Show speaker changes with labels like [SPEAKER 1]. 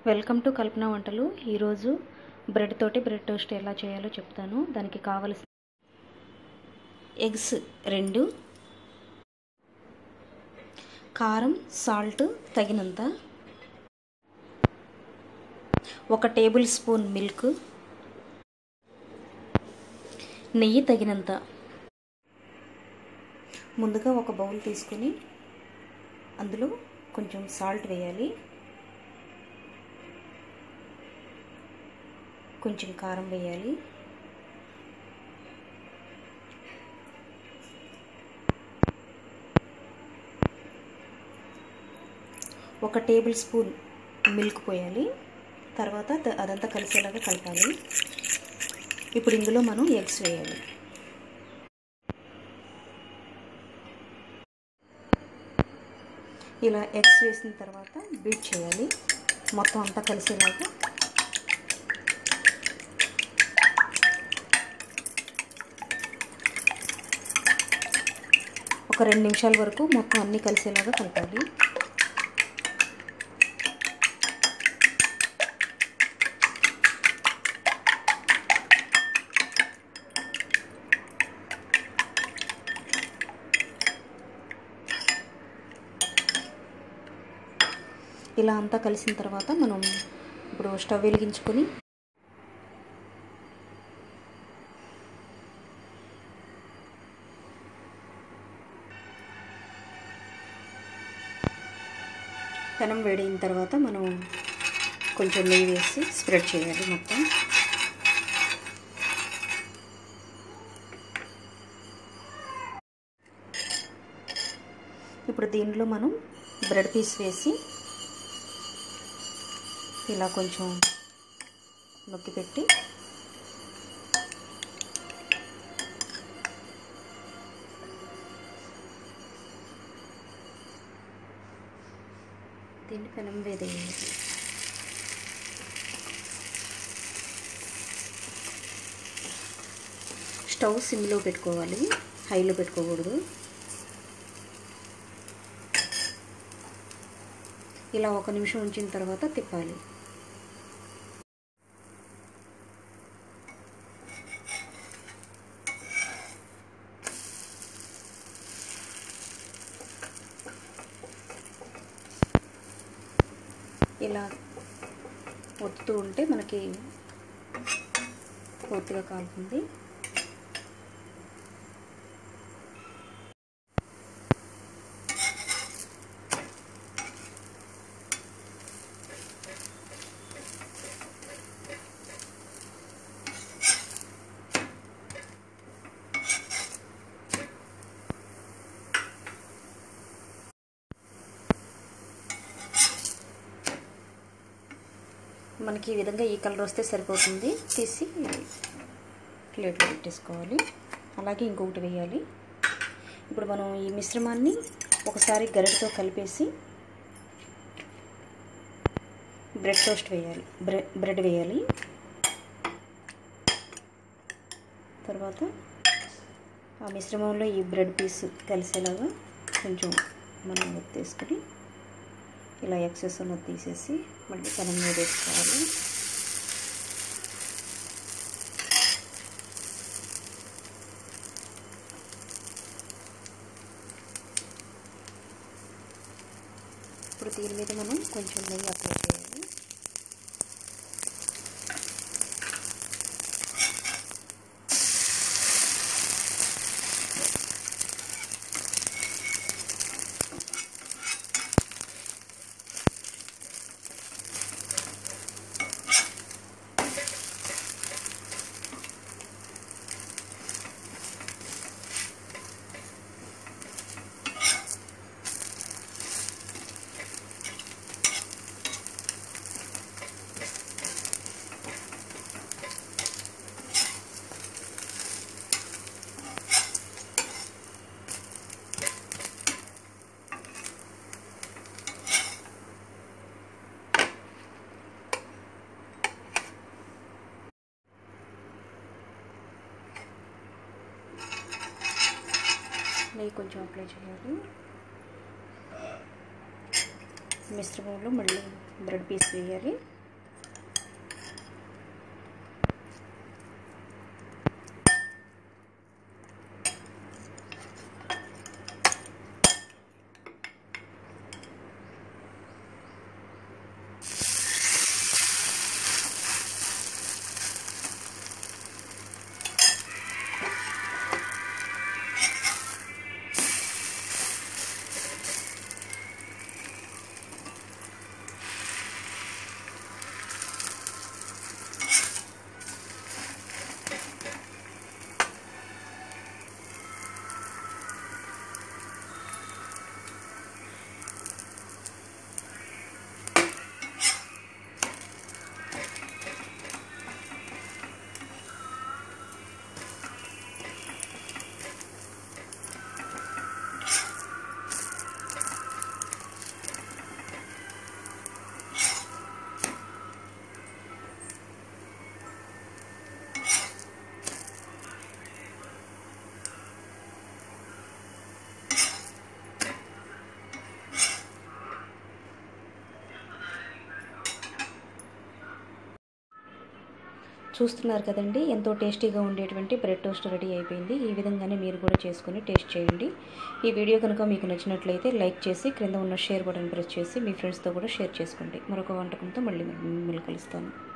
[SPEAKER 1] welcome to కల్పన వంటలు ఈరోజు bread తోటి బ్రెడ్ టోస్ట్ ఎలా చేయాలో చెప్తాను దానికి కావలసిన ఎగ్స్ రెండు కారం సాల్ట్ తగినంత ఒక టేబుల్ స్పూన్ మిల్క్ నెయ్యి తగినంత ముందుగా ఒక బౌల్ తీసుకొని అందులో కొంచెం సాల్ట్ వేయాలి కొంచెం కారం వేయాలి ఒక టేబుల్ స్పూన్ మిల్క్ పోయాలి తర్వాత అదంతా కలిసేలాగా కలపాలి ఇప్పుడు ఇందులో మనం ఎగ్స్ వేయాలి ఇలా ఎగ్స్ వేసిన తర్వాత బీట్ చేయాలి మొత్తం అంతా కలిసేలాగా ఒక రెండు నిమిషాల వరకు మొత్తం అన్నీ కలిసేలాగా కలపాలి ఇలా అంతా కలిసిన తర్వాత మనం ఇప్పుడు స్టవ్ వెలిగించుకొని పెనం వేడిన తర్వాత మనం కొంచెం నెయ్యి వేసి స్ప్రెడ్ చేయాలి మొత్తం ఇప్పుడు దీనిలో మనం బ్రెడ్ పీస్ వేసి ఇలా కొంచెం నొక్కి పెట్టి దీన్ని పెనం వేదేయాలి స్టవ్ సిమ్లో పెట్టుకోవాలి హైలో పెట్టుకోకూడదు ఇలా ఒక నిమిషం ఉంచిన తర్వాత తిప్పాలి ఇలా ఒత్తుతూ ఉంటే మనకి పూర్తిగా కాలుతుంది మనకి ఈ విధంగా ఈ కలర్ వస్తే సరిపోతుంది తీసి ప్లేట్లో పెట్టేసుకోవాలి అలాగే ఇంకొకటి వేయాలి ఇప్పుడు మనం ఈ మిశ్రమాన్ని ఒకసారి గరిటతో కలిపేసి బ్రెడ్ టోస్ట్ వేయాలి బ్రెడ్ బ్రెడ్ వేయాలి తర్వాత ఆ మిశ్రమంలో ఈ బ్రెడ్ పీస్ కలిసేలాగా కొంచెం మనం తీసుకుని ఇలా ఎక్సెస్ ఉన్నది తీసేసి మళ్ళీ పెనం మీద వేసుకోవాలి ఇప్పుడు దీని మీద మనం కొంచెం నెయ్యి అప్లై చేయాలి నెయ్యి కొంచెం అప్లై చేయాలి మిశ్రమంలో మళ్ళీ బ్రెడ్ పీస్ వేయాలి చూస్తున్నారు కదండి ఎంతో టేస్టీగా ఉండేటువంటి బ్రెడ్ టోస్ట్ రెడీ అయిపోయింది ఈ విధంగానే మీరు కూడా చేసుకొని టేస్ట్ చేయండి ఈ వీడియో కనుక మీకు నచ్చినట్లయితే లైక్ చేసి క్రింద ఉన్న షేర్ బటన్ ప్రెస్ చేసి మీ ఫ్రెండ్స్తో కూడా షేర్ చేసుకోండి మరొక వంటకంతో మళ్ళీ మిమ్మల్ని కలుస్తాను